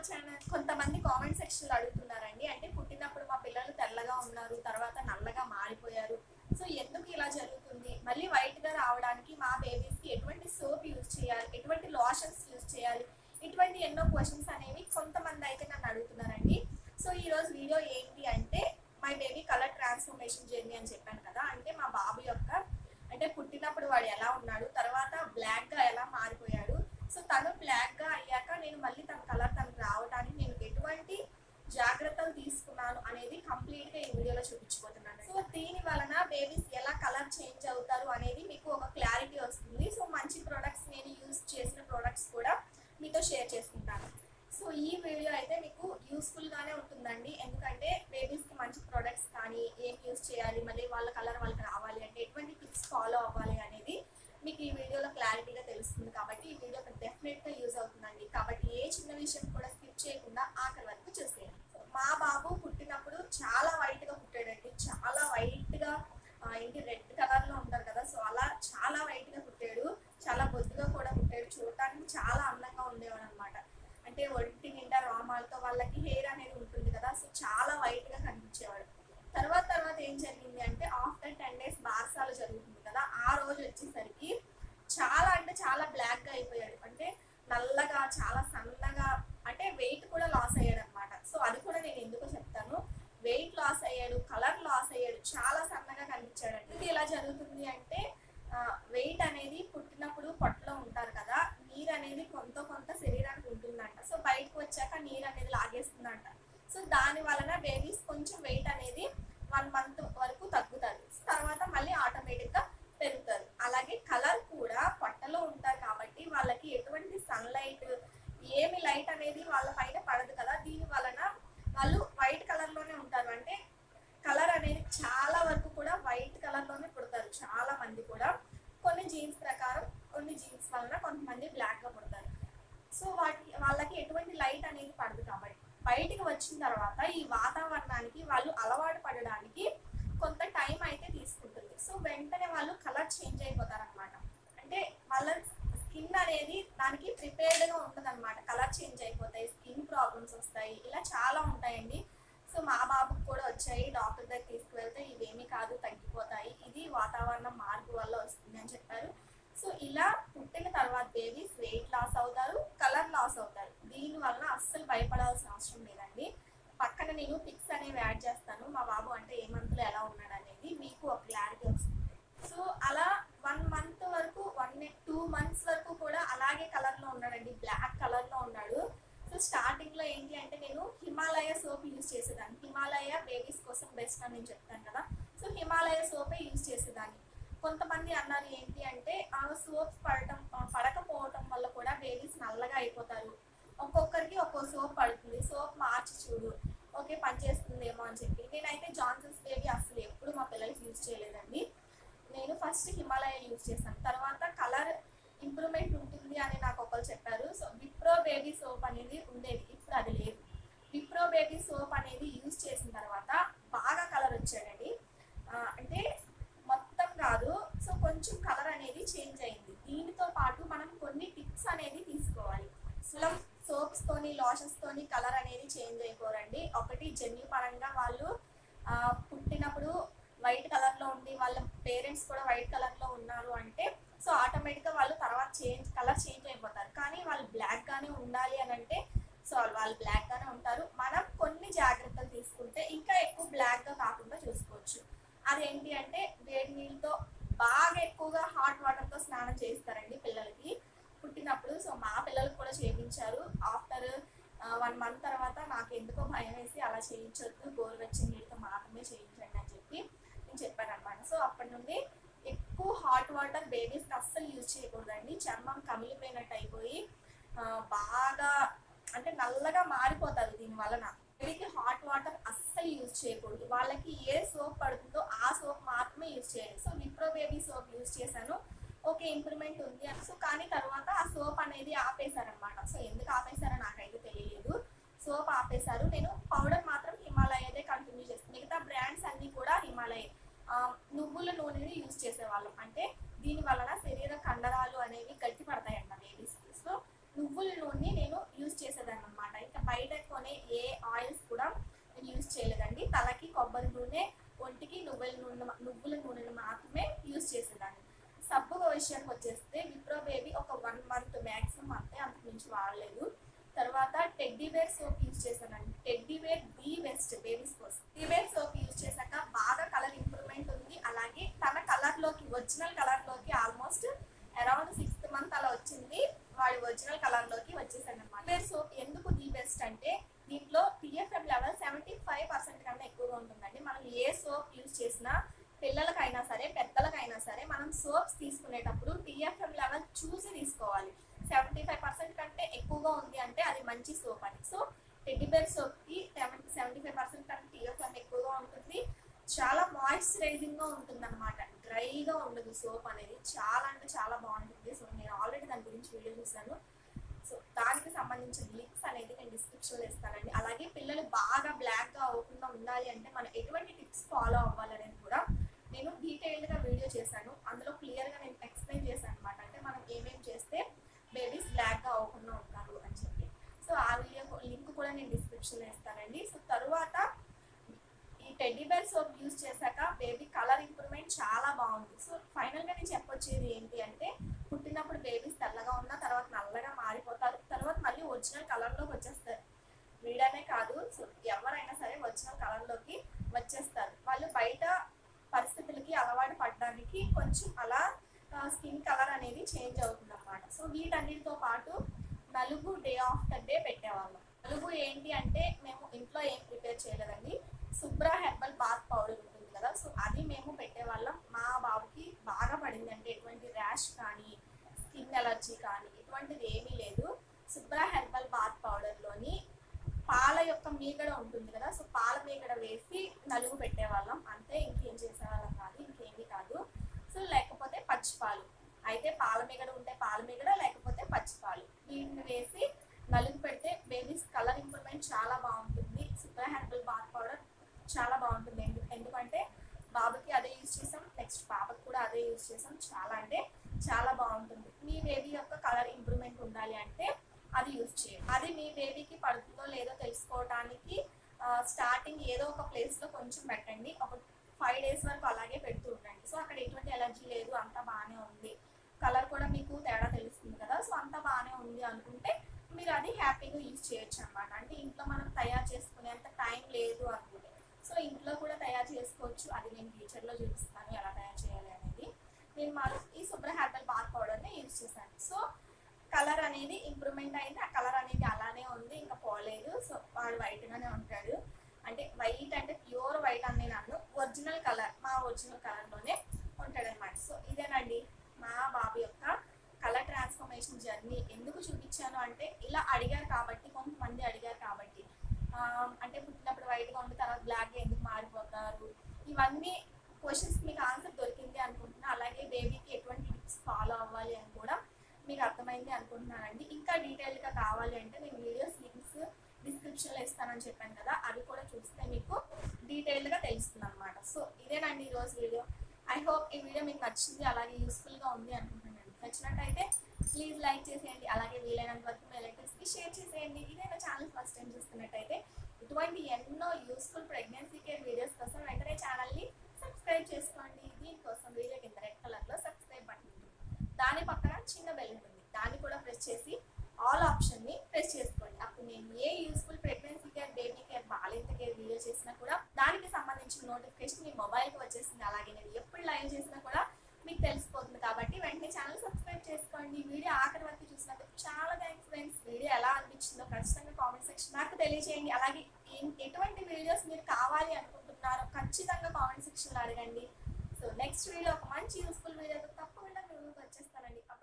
channel కొంతమంది comment section లో అడుగుతున్నారండి అంటే పుట్టినప్పుడు మా పిల్లలు తెల్లగా ఉన్నారు తర్వాత నల్లగా మారిపోయారు సో ఎందుకు ఇలా జరుగుతుంది మళ్ళీ వైట్ గా రావడానికి మా బేబీస్ కి ఎటువంటి సోప్ యూజ్ చేయాలి ఎటువంటి లోషన్స్ యూజ్ చేయాలి ఇటువంటి ఎన్నో క్వశ్చన్స్ అనేవి కొంతమంది అయితే నన్ను అడుగుతున్నారండి సో ఈ రోజు వీడియో ఏంటి అంటే my baby colour transformation journey అని చెప్పాను కదా అంటే మా బాబు యొక్క అంటే పుట్టినప్పుడు వాడు ఎలా ఉన్నాడు తర్వాత బ్లాక్ గా ఎలా మారిపోయాడు సో తను బ్లాక్ గా అయ్యాక నేను మళ్ళీ తన కలర్ తనకు రావడానికి నేను ఎటువంటి జాగ్రత్తలు తీసుకున్నాను అనేది కంప్లీట్ గా ఈ వీడియోలో చూపించబోతున్నాను సో దీని వలన బేబీస్ ఎలా కలర్ చేంజ్ అవుతారు అనేది మీకు ఒక క్లారిటీ వస్తుంది సో మంచి ప్రొడక్ట్స్ నేను యూజ్ చేసిన ప్రొడక్ట్స్ కూడా మీతో షేర్ చేసుకుంటాను సో ఈ వీడియో అయితే మీకు యూస్ఫుల్ గానే ఉంటుందండి ఎందుకంటే బేబీస్ కి మంచి ప్రొడక్ట్స్ కానీ ఏం యూజ్ చేయాలి మళ్ళీ వాళ్ళ కలర్ వాళ్ళకి రావాలి అంటే ఎటువంటి టిప్స్ ఫాలో అవ్వాలి అనేది మీకు ఈ వీడియోలో క్లారిటీగా తెలుస్తుంది కాబట్టి ఈ వీడియో డెఫినెట్ గా యూజ్ అవుతుందండి కాబట్టి ఏ చిన్న విషయం కూడా స్కిప్ చేయకుండా ఆఖరి వరకు చూసేయండి మా బాబు పుట్టినప్పుడు చాలా వైట్ గా పుట్టాడండి చాలా వైట్ గా ఆ, ఏంటి రెడ్ కలర్ లో ఉంటారు కదా సో అలా చాలా వైట్ గా పుట్టాడు చాలా బొద్దుగా కూడా పుట్టాడు చూడటానికి చాలా అందంగా ఉండేవాడు అనమాట అంటే ఒంటి నిండా రోమాలతో వాళ్ళకి హెయిర్ అనేది ఉంటుంది కదా సో చాలా వైట్ గా కనిపించేవాడు తర్వాత తర్వాత ఏం జరిగింది అంటే ఆఫ్టర్ టెన్ డేస్ బార్సాలు జరుగుతుంది కదా ఆ రోజు వచ్చేసరికి చాలా అంటే చాలా బ్లాక్ గా అయిపోయాడు అంటే నల్లగా చాలా సన్నగా అంటే వెయిట్ కూడా లాస్ అయ్యాడు అనమాట సో అది కూడా నేను ఎందుకో చెప్తాను వెయిట్ లాస్ అయ్యాడు కలర్ లాస్ అయ్యాడు చాలా సన్నగా కనిపించాడు ఇది ఎలా జరుగుతుంది అంటే వెయిట్ అనేది పుట్టినప్పుడు పొట్టలో ఉంటారు కదా నీరు అనేది కొంత కొంత శరీరానికి ఉంటుందంట సో బయటకు వచ్చాక నీరు అనేది లాగేస్తుందంట సో దాని వలన బేబీస్ కొంచెం వెయిట్ అనేది వన్ మంత్ వరకు తగ్గుతారు తర్వాత మళ్ళీ ఆటోమేటిక్ గా పెరుగుతారు అలాగే కలర్ కూడా పొట్టలో ఉంటారు కాబట్టి వాళ్ళకి ఎటువంటి సన్లైట్ ఏమి లైట్ అనేది వాళ్ళ పైన పడదు కదా దీని వలన వాళ్ళు వైట్ కలర్ లోనే ఉంటారు అంటే కలర్ అనేది చాలా వరకు కూడా వైట్ కలర్ లోనే పుడతారు చాలా మంది కూడా కొన్ని జీన్స్ ప్రకారం కొన్ని జీన్స్ వలన కొంతమంది బ్లాక్ గా పుడతారు సో వాటి వాళ్ళకి ఎటువంటి లైట్ అనేది పడదు కాబట్టి బయటికి వచ్చిన తర్వాత ఈ వాతావరణానికి వాళ్ళు అలవాటు పడడానికి కొంత టైం అయితే తీసుకుంటుంది సో వెంటనే వాళ్ళు కలర్ చేంజ్ అయిపోతారు అనమాట అంటే వాళ్ళ స్కిన్ అనేది దానికి ప్రిపేర్డ్ గా ఉంటుంది అనమాట కలర్ చేంజ్ అయిపోతాయి స్కిన్ ప్రాబ్లమ్స్ వస్తాయి ఇలా చాలా ఉంటాయండి సో మా బాబుకి కూడా వచ్చాయి డాక్టర్ దగ్గర తీసుకువెళ్తే ఇవేమీ కాదు తగ్గిపోతాయి ఇది వాతావరణం మార్పు వల్ల వస్తుంది అని చెప్పారు సో ఇలా పుట్టిన తర్వాత బేబీస్ వెయిట్ లాస్ అవుతారు కలర్ లాస్ అవుతారు దీని వలన అస్సలు భయపడాల్సిన అవసరం లేదండి పక్కన నేను పిక్స్ అనేవి యాడ్ చేస్తాను మా బాబు అంటే ఏ మంత్ లో ఎలా ఉన్నాడు అనేది మీకు ఒక క్లారిటీ వస్తుంది సో అలా వన్ మంత్ వరకు వన్ టూ మంత్స్ వరకు కూడా అలాగే కలర్ లో ఉన్నాడండి బ్లాక్ కలర్ లో ఉన్నాడు సో స్టార్టింగ్ లో ఏంటి అంటే నేను హిమాలయ సోప్ యూజ్ చేసేదాన్ని హిమాలయ బేబీస్ కోసం బెస్ట్ అని నేను చెప్తాను కదా సో హిమాలయ సోపే యూజ్ చేసేదాన్ని కొంతమంది అన్నారు ఏంటి అంటే ఆ సోప్స్ పడటం ఆ, పడకపోవటం వల్ల కూడా బేబీస్ నల్లగా అయిపోతారు ఒక్కొక్కరికి ఒక్కో సోప్ పడుతుంది సోప్ మార్చి చూడు ఓకే పనిచేస్తుందేమో అని చెప్పి నేనైతే జాన్సన్స్ బేబీ అసలు ఎప్పుడు మా పిల్లలకి యూజ్ చేయలేదండి నేను ఫస్ట్ హిమాలయ యూజ్ చేశాను తర్వాత కలర్ ఇంప్రూవ్మెంట్ ఉంటుంది అని నాకు ఒకరు చెప్పారు సో విప్రో బేబీ సోప్ అనేది ఉండేది ఇప్పుడు అది లేదు విప్రో బేబీ సోప్ అనేది యూజ్ చేసిన తర్వాత బాగా కలర్ వచ్చాడండి ఆ, అంటే మొత్తం కాదు సో కొంచెం కలర్ అనేది చేంజ్ అయింది దీనితో పాటు మనం కొన్ని టిప్స్ అనేది తీసుకోవాలి అసలు సోప్స్ తోని లోషన్స్ తోని కలర్ అనేది చేంజ్ అయిపోరండి ఒకటి జన్యు పరంగా వాళ్ళు ఆ, పుట్టినప్పుడు వైట్ కలర్ లో ఉండి వాళ్ళ పేరెంట్స్ కూడా వైట్ కలర్ లో ఉన్నారు అంటే సో ఆటోమేటిక్ గా వాళ్ళు తర్వాత చేంజ్ కలర్ చేంజ్ అయిపోతారు కానీ వాళ్ళు బ్లాక్ గానే ఉండాలి అని అంటే సో వాళ్ళు బ్లాక్ గానే ఉంటారు మనం కొన్ని జాగ్రత్తలు తీసుకుంటే ఇంకా ఎక్కువ బ్లాక్ గా కాకుండా చూసుకోవచ్చు అదేంటి అంటే వేడి నీళ్ళతో బాగా ఎక్కువగా హాట్ వాటర్ తో స్నానం చేస్తారండి పిల్లలకి పుట్టినప్పుడు సో మా పిల్లలకు కూడా చేయించారు ఆఫ్టర్ వన్ మంత్ తర్వాత నాకు ఎందుకో భయం వేసి అలా చేయించొద్దు గోరువెచ్చని నీళ్ళతో మాత్రమే చేయించండి అని చెప్పి నేను చెప్పాను అనమాట సో అప్పటి నుండి ఎక్కువ హాట్ వాటర్ బేబీస్కి అస్సలు యూజ్ చేయకూడదండి చర్మం కమిలిపోయినట్టు అయిపోయి ఆ, బాగా అంటే నల్లగా మారిపోతారు దీని వలన బేబీకి హాట్ వాటర్ అస్సలు యూజ్ చేయకూడదు వాళ్ళకి ఏ సోప్ పడుతుందో ఆ సోప్ మాత్రమే యూజ్ చేయాలి so Wipro baby soap use చేశాను ఓకే ఇంప్రూవ్మెంట్ ఉంది సో కానీ తర్వాత ఆ సోప్ అనేది ఆపేశారనమాట సో ఎందుకు ఆపేశారో నాకైతే తెలియలేదు సోప్ ఆపేశారు నేను పౌడర్ మాత్రం హిమాలయదే కంటిన్యూ చేస్తాను మిగతా బ్రాండ్స్ అన్ని కూడా హిమాలయ ఆ, నువ్వుల నూనెని యూజ్ చేసేవాళ్ళం అంటే దీని వలన శరీర కండరాలు అనేవి గట్టి పడతాయంట బేబీస్కి సో నువ్వుల నూనెని నేను యూజ్ చేసేదాన్ని అనమాట ఇంకా బయట కొబ్బరి నూనె ఒంటికి నువ్వుల నూనె నువ్వుల నూనెను మాత్రమే యూజ్ చేసేదాన్ని సబ్బు విషయానికి వచ్చేస్తే విప్రో బేబీ ఒక వన్ మంత్ మ్యాక్సిమం అంతే అంతకు మించి వాడలేదు తర్వాత టెడ్డీ వేర్ సోప్ యూజ్ చేశానండి teddy bear the best babies కోసం టెడ్డీ వేర్ సోప్ యూజ్ చేశాక బాగా కలర్ ఇంప్రూవ్మెంట్ ఉంది అలాగే తన కలర్ లోకి ఒరిజినల్ కలర్ లోకి ఆల్మోస్ట్ అరౌండ్ సిక్స్త్ మంత్ అలా వచ్చింది వాడి ఒరిజినల్ కలర్ లోకి వచ్చేసాను అనమాట వేర్ సోప్ ఎందుకు ది బెస్ట్ అంటే దీంట్లో TFM level seventy five percent కన్నా ఎక్కువగా ఉంటుందండి మనం ఏ సోప్ యూజ్ చేసినా పిల్లలకైనా సరే పెద్దలకైనా సరే మనం సోప్స్ తీసుకునేటప్పుడు టిఎఫ్ఎం లెవెల్ చూసి తీసుకోవాలి సెవెంటీ ఫైవ్ పర్సెంట్ కంటే ఎక్కువగా ఉంది అంటే అది మంచి సోప్ అని సో టెడ్డీబేర్ సోప్ కి సెవెంటీ ఫైవ్ పర్సెంట్ కంటే టిఎఫ్ఎం ఎక్కువగా ఉంటుంది చాలా మాయిశ్చరైజింగ్ గా ఉంటుంది అనమాట డ్రైగా ఉండదు సోప్ అనేది చాలా అంటే చాలా బాగుంటుంది సో నేను ఆల్రెడీ దాని గురించి వీడియో చూసాను సో దానికి సంబంధించిన లింక్స్ అనేది నేను డిస్క్రిప్షన్ లో ఇస్తానండి అలాగే పిల్లలు బాగా బ్లాక్ గా అవ్వకుండా ఉండాలి అంటే మనం ఎటువంటి టిప్స్ ఫాలో అవ్వాలనేది కూడా నేను డీటెయిల్డ్ గా వీడియో చేశాను అందులో క్లియర్ గా నేను ఎక్స్ప్లెయిన్ చేశాను అనమాట అంటే మనం ఏమేమి చేస్తే బేబీస్ బ్లాక్ గా అవ్వకుండా ఉంటారు అని చెప్పి సో ఆ వీడియో లింక్ కూడా నేను డిస్క్రిప్షన్ లో ఇస్తానండి సో తరువాత ఈ టెడ్డీ బేర్ సోప్ యూజ్ చేశాక బేబీ కలర్ ఇంప్రూవ్మెంట్ చాలా బాగుంది సో ఫైనల్ గా నేను చెప్పొచ్చేది ఏంటి అంటే పుట్టినప్పుడు బేబీస్ తెల్లగా ఉన్న తర్వాత నల్లగా మారిపోతారు తర్వాత మళ్ళీ ఒరిజినల్ కలర్ లోకి వచ్చేస్తారు వీడనే కాదు సో ఎవరైనా సరే ఒరిజినల్ కలర్ లోకి వచ్చేస్తారు వాళ్ళు బయట పరిస్థితులకి అలవాటు పడడానికి కొంచెం అలా స్కిన్ కలర్ అనేది చేంజ్ అవుతుంది అనమాట సో వీటన్నిటితో పాటు నలుగు డే ఆఫ్టర్ డే పెట్టేవాళ్ళం నలుగు ఏంటి అంటే మేము ఇంట్లో ఏం ప్రిపేర్ చేయలేదండి శుభ్ర హెర్బల్ బాత్ పౌడర్ ఉంటుంది కదా సో అది మేము పెట్టేవాళ్ళం మా బాబుకి బాగా పడింది అంటే ఎటువంటి ర్యాష్ కానీ స్కిన్ ఎలర్జీ కానీ ఇటువంటిది ఏమీ లేదు శుభ్ర హెర్బల్ బాత్ పౌడర్లోని పాల యొక్క మీగడ ఉంటుంది కదా సో పాల మీగడ వేసి నలుగు పెట్టేవాళ్ళం అంతే ఇంకేం చేసేవాళ్ళం కాదు ఇంకేమీ కాదు సో లేకపోతే పచ్చిపాలు అయితే పాల మీగడ ఉంటే పాల మీగడ లేకపోతే పచ్చిపాలు వీటిని వేసి నలుగు పెడితే బేబీస్ కలర్ ఇంప్రూవ్మెంట్ చాలా బాగుంటుంది సూపర్ హెర్బల్ బాత్ పౌడర్ చాలా బాగుంటుంది ఎందు ఎందుకంటే బాబుకి అదే యూజ్ చేసాం నెక్స్ట్ పాపకి కూడా అదే యూజ్ చేసాం చాలా అంటే చాలా బాగుంటుంది మీ బేబీ యొక్క కలర్ ఇంప్రూవ్మెంట్ ఉండాలి అంటే అది యూజ్ చేయండి అది మీ బేబీకి పడుతుందో లేదో తెలుసుకోవడానికి స్టార్టింగ్ ఏదో ఒక ప్లేస్లో కొంచెం పెట్టండి ఒక ఫైవ్ డేస్ వరకు అలాగే పెడుతూ ఉండండి సో అక్కడ ఎటువంటి ఎలర్జీ లేదు అంతా బాగానే ఉంది కలర్ కూడా మీకు తేడా తెలుస్తుంది కదా సో అంతా బాగానే ఉంది అనుకుంటే మీరు అది హ్యాపీగా యూజ్ చేయొచ్చు అనమాట అంటే ఇంట్లో మనం తయారు చేసుకునేంత టైం లేదు అనుకుంటే సో ఇంట్లో కూడా తయారు చేసుకోవచ్చు అది నేను ఫ్యూచర్లో చూపిస్తాను ఎలా తయారు చేయాలి అనేది నేను మా ఈ శుభ్ర హెర్బల్ బాత్ పౌడర్ని యూజ్ చేశాను సో కలర్ అనేది ఇంప్రూవ్మెంట్ అయింది ఆ కలర్ అనేది అలానే ఉంది ఇంకా పోలేదు సో వాడు వైట్గానే ఉంటాడు అంటే వైట్ అంటే ప్యూర్ వైట్ అని నేను అన్ను ఒరిజినల్ కలర్ మా ఒరిజినల్ కలర్లోనే ఉంటాడనమాట సో ఇదేనండి మా బాబు యొక్క కలర్ ట్రాన్స్ఫర్మేషన్ జర్నీ ఎందుకు చూపించాను అంటే ఇలా అడిగారు కాబట్టి కొంతమంది అడిగారు కాబట్టి ఆ, అంటే పుట్టినప్పుడు వైట్గా ఉండి తర్వాత బ్లాక్గా ఎందుకు మారిపోతారు ఇవన్నీ క్వశ్చన్స్ మీకు ఆన్సర్ దొరికింది అనుకుంటున్నా అలాగే బేబీకి ఎటువంటి టిప్స్ ఫాలో అవ్వాలి అని కూడా మీకు అర్థమైంది అనుకుంటున్నానండి ఇంకా డీటెయిల్గా కావాలి అంటే నేను వీడియోస్ లింక్స్ డిస్క్రిప్షన్లో ఇస్తానని చెప్పాను కదా అవి కూడా చూస్తే మీకు డీటెయిల్డ్గా తెలుస్తుంది అనమాట సో ఇదేనండి ఈరోజు వీడియో ఐ హోప్ ఈ వీడియో మీకు నచ్చింది అలాగే యూస్ఫుల్గా ఉంది అనుకుంటున్నాను నచ్చినట్టయితే ప్లీజ్ లైక్ చేసేయండి అలాగే వీలైనంత వరకు మీ రిలేటివ్స్కి షేర్ చేసేయండి ఇదే నా ఛానల్ ఫస్ట్ టైం చూస్తున్నట్టయితే ఇటువంటి ఎన్నో యూస్ఫుల్ ప్రెగ్నెన్సీ కేర్ వీడియోస్ కోసం వెంటనే ఛానల్ని సబ్స్క్రైబ్ చేసుకోండి దీనికోసం వీడియో కింద రెడ్ కలర్లో సబ్స్క్రైబ్ బటన్ ఉంటుంది దాని పక్కన చిన్న బెల్ ఉంటుంది దాన్ని కూడా ప్రెస్ చేసి ఆల్ ఆప్షన్ని ప్రెస్ చేసుకోండి అప్పుడు నేను ఏ useful pregnancy care baby care బాలింత కేర్ వీడియో చేసినా కూడా దానికి సంబంధించిన నోటిఫికేషన్ మీ మొబైల్కి వచ్చేసింది అలాగే నేను ఎప్పుడు లైవ్ చేసినా కూడా మీకు తెలిసిపోతుంది కాబట్టి వెంటనే ఛానల్ సబ్స్క్రైబ్ చేసుకోండి వీడియో ఆఖరి వరకు చూసినందుకు చాలా థ్యాంక్స్ ఫ్రెండ్స్ వీడియో ఎలా అనిపించిందో ఖచ్చితంగా కామెంట్ సెక్షన్ నాకు తెలియజేయండి అలాగే ఏం- ఎటువంటి వీడియోస్ మీరు కావాలి అనుకుంటున్నారో ఖచ్చితంగా కామెంట్ సెక్షన్లో అడగండి సో నెక్స్ట్ వీడియో ఒక మంచి యూస్ఫుల్ వీడియోతో తప్పకుండా మీ ముందుకు వచ్చేస్తానండి